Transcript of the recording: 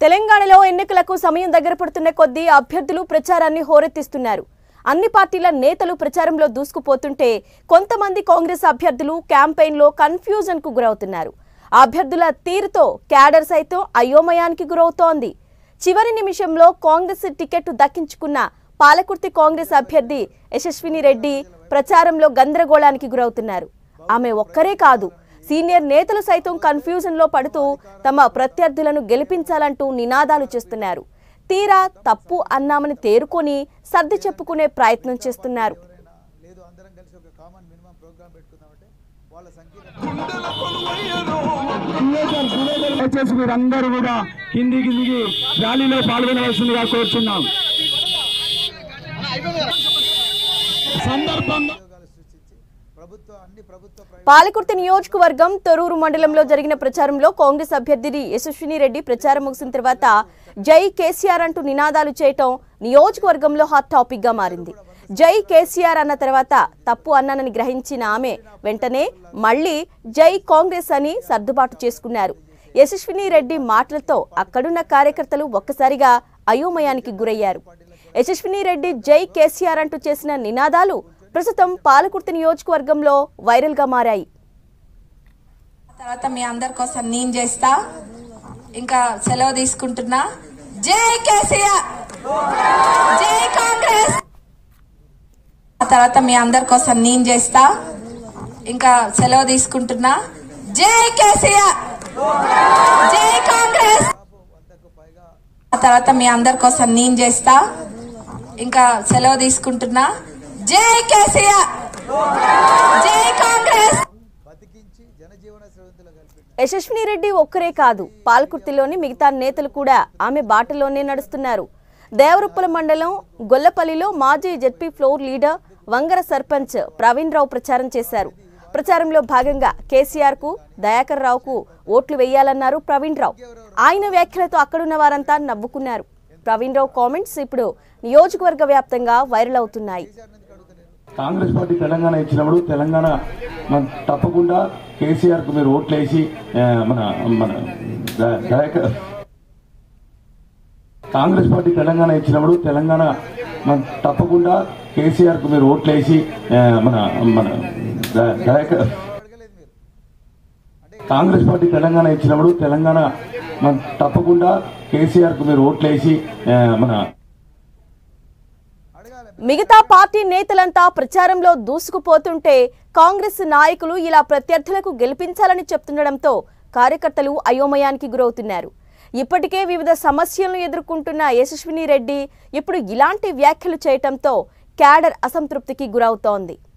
తెలంగాణలో ఎన్నికలకు సమయం దగ్గర పడుతున్న కొద్దీ అభ్యర్థులు ప్రచారాన్ని హోరెత్తిస్తున్నారు అన్ని పార్టీల నేతలు ప్రచారంలో దూసుకుపోతుంటే కొంతమంది కాంగ్రెస్ అభ్యర్థులు క్యాంపెయిన్లో కన్ఫ్యూజన్ కు గురవుతున్నారు ఆ అభ్యర్థుల తీరుతో క్యాడర్ సైతం అయోమయానికి గురవుతోంది చివరి నిమిషంలో కాంగ్రెస్ టికెట్ దక్కించుకున్న పాలకుర్తి కాంగ్రెస్ అభ్యర్థి యశస్విని రెడ్డి ప్రచారంలో గందరగోళానికి గురవుతున్నారు ఆమె ఒక్కరే కాదు సీనియర్ నేతలు సైతం కన్ఫ్యూజన్ లో పడుతూ తమ ప్రత్యర్థులను గెలిపించాలంటూ నినాదాలు చేస్తున్నారు తీరా తప్పు అన్నామని తేరుకొని సర్ది చెప్పుకునే ప్రయత్నం చేస్తున్నారు లేదు అందరం కలిసి ఒక కామన్ మినిమం ప్రోగ్రామ్ పెట్టుకుందామంటే వాళ్ళ సంఖ్య దయచేసి మీరందరూ కూడా కింది కిందికి ర్యాలీలో పాల్గొనవలసిందిగా కోరుచున్నాం సందర్భంగా ఉద్యోగాలు సృష్టించి ప్రభుత్వ అన్ని ప్రభుత్వ ప్రైవేట్ పాలకుర్తి నియోజకవర్గం తొరూరు మండలంలో జరిగిన ప్రచారంలో కాంగ్రెస్ అభ్యర్థి యశస్విని రెడ్డి ప్రచారం ముగిసిన తర్వాత జై కేసీఆర్ అంటూ నినాదాలు చేయటం నియోజకవర్గంలో హాట్ టాపిక్ గా మారింది జై కేసీఆర్ అన్న తర్వాత తప్పు అన్నానని గ్రహించిన ఆమె వెంటనే మళ్ళీ జై కాంగ్రెస్ అని సర్దుబాటు చేసుకున్నారు యశస్విని రెడ్డి మాటలతో అక్కడున్న కార్యకర్తలు ఒక్కసారిగా అయోమయానికి గురయ్యారు యశస్విని రెడ్డి జై కేసీఆర్ అంటూ చేసిన నినాదాలు ప్రస్తుతం పాలకుర్తి నియోజకవర్గంలో వైరల్ గా మారాయి తర్వాత మీ అందరి కోసం నేను చేస్తా ఇంకా సెలవు తీసుకుంటున్నా జై కేసీఆర్ జై కాంగ్రెస్ ఆ తర్వాత మీ అందరి కోసం నేను చేస్తా ఇంకా సెలవు తీసుకుంటున్నా జై కేసీఆర్ జై కాంగ్రెస్ ఆ తర్వాత మీ అందరి కోసం నేను చేస్తా ఇంకా సెలవు తీసుకుంటున్నా జై కేసీఆర్ జై కాంగ్రెస్ బతికించి జనజీవన స్రవంతిలో కలిపి యశస్విని రెడ్డి ఒక్కరే కాదు పాలకుర్తిలోని మిగతా నేతలు కూడా ఆమె బాటలోనే నడుస్తున్నారు దేవరుప్పల మండలం గొల్లపల్లిలో మాజీ ZP floor leader Vangara sarpanch Praveen Rao ప్రచారం చేశారు ప్రచారంలో భాగంగా కేసీఆర్ కు దయాకర్ రావుకు ఓట్లు వేయాలన్నారు ప్రవీణ్ రావు ఆయన వ్యాఖ్యలతో అక్కడున్న వారంతా నవ్వుకున్నారు ప్రవీణ్ రావు కామెంట్స్ ఇప్పుడు నియోజకవర్గ వ్యాప్తంగా వైరల్ అవుతున్నాయి కాంగ్రెస్ పార్టీ తెలంగాణ ఇచ్చినప్పుడు తెలంగాణ మన తప్పకుండా కేసీఆర్ కు మీరు ఓట్లేసి ఆ, మన మన ద- దయాకర్ కాంగ్రెస్ పార్టీ తెలంగాణ ఇచ్చినప్పుడు తెలంగాణ మన తప్పకుండా కేసీఆర్ కు మీరు ఓట్లేసి ఆ, మన మన ద- దయాకర్ అడగలేదు మీరు కాంగ్రెస్ పార్టీ తెలంగాణ ఇచ్చినప్పుడు తెలంగాణ మన తప్పకుండా కేసీఆర్ కు మీరు ఓట్లేసి ఆ, మన అడగాలి మిగతా పార్టీ నేతలంతా ప్రచారంలో దూసుకుపోతుంటే కాంగ్రెస్ నాయకులు ఇలా ప్రత్యర్థులకు గెలిపించాలని చెప్తుండడంతో కార్యకర్తలు అయోమయానికి గురవుతున్నారు ఇప్పటికే వివిధ సమస్యలను ఎదుర్కొంటున్న యశస్విని రెడ్డి ఇప్పుడు ఇలాంటి వ్యాఖ్యలు చేయటంతో క్యాడర్ అసంతృప్తికి గురవుతోంది